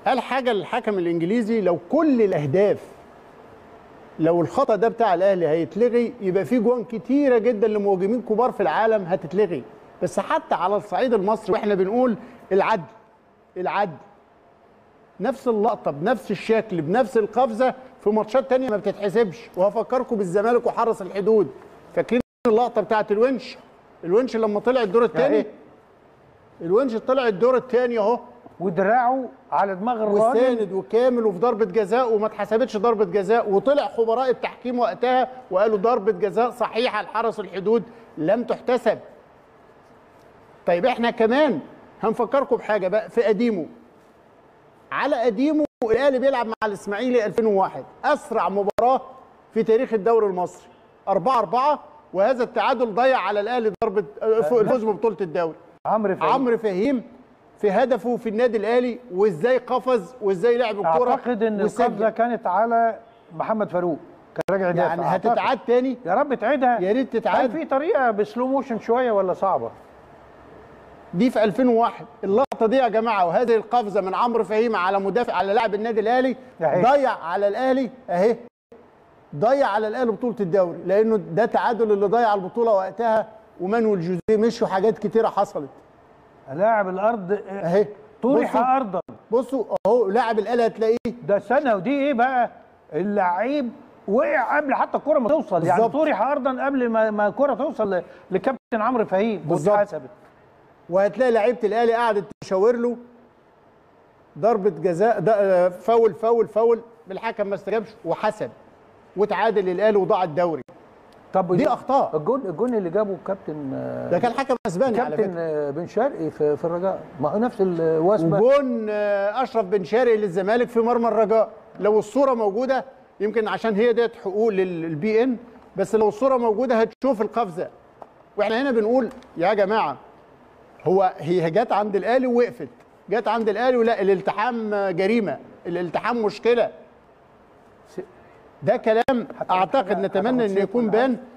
قال حاجه للحكم الانجليزي لو كل الاهداف لو الخطا ده بتاع الاهلي هيتلغي يبقى في جوان كتيره جدا لمهاجمين كبار في العالم هتتلغي بس حتى على الصعيد المصري واحنا بنقول العدل العدل نفس اللقطه بنفس الشكل بنفس القفزه في ماتشات تانية ما بتتحسبش وهفكركم بالزمالك وحرس الحدود فاكرين اللقطه بتاعت الونش الونش لما طلع الدور الثاني إيه؟ الونش طلع الدور الثاني اهو ودراعه على دماغ الراجل والساند وكامل وفي ضربه جزاء وما اتحسبتش ضربه جزاء وطلع خبراء التحكيم وقتها وقالوا ضربه جزاء صحيحه لحرس الحدود لم تحتسب طيب احنا كمان هنفكركم بحاجه بقى في قديمه على قديمه الاهلي بيلعب مع الاسماعيلي 2001 اسرع مباراه في تاريخ الدوري المصري 4 4 وهذا التعادل ضيع على الاهلي ضربه الفوز ببطوله الدوري عمرو فهيم عمرو فهيم في هدفه في النادي الاهلي وازاي قفز وازاي لعب الكوره اعتقد ان وسجل. القفزه كانت على محمد فاروق كان راجع يدافع يعني أعتقد. هتتعاد تاني يا رب تعيدها يا ريت هل تتعاد في طريقه بسلو موشن شويه ولا صعبه دي في 2001 اللقطه دي يا جماعه وهذه القفزه من عمرو فهيم على مدافع على لاعب النادي الاهلي أهي. ضيع على الاهلي اهي ضيع على الاهلي بطوله الدوري لانه ده تعادل اللي ضيع البطوله وقتها ومانويل جوزيه مشي وحاجات كتيره حصلت لاعب الارض اهي طرح بصوا- ارضا بصوا اهو لاعب الاهلي هتلاقيه ده سنه ودي ايه بقى اللعيب وقع قبل حتى الكره ما توصل يعني بالظبط. طرح ارضا قبل ما ما الكره توصل ل- لكابتن عمرو فهيم بالظبط. واتحسبت وهتلاقي لعيبه الاهلي قعدت تشاور له ضربه جزاء ده آه، فاول فاول فاول الحكم ما استجابش وحسب وتعادل الاهلي وضاع الدوري طب دي أخطاء. الجون الجون اللي جابه الكابتن آه، ده كان حكم اسباني على كابتن فكره آه، بن شرقي في, في الرجاء ما هو نفس الوثبه وجون آه، اشرف بن شارق للزمالك في مرمى الرجاء لو الصوره موجوده يمكن عشان هي ديت حقوق للبي ان بس لو الصوره موجوده هتشوف القفزه واحنا هنا بنقول يا جماعه هو هي جت عند الاهلي ووقفت جت عند الاهلي ولا الالتحام آه، جريمه الالتحام مشكله ده كلام اعتقد حاجة- نتمنى حاجة ان يكون بسيطة. بان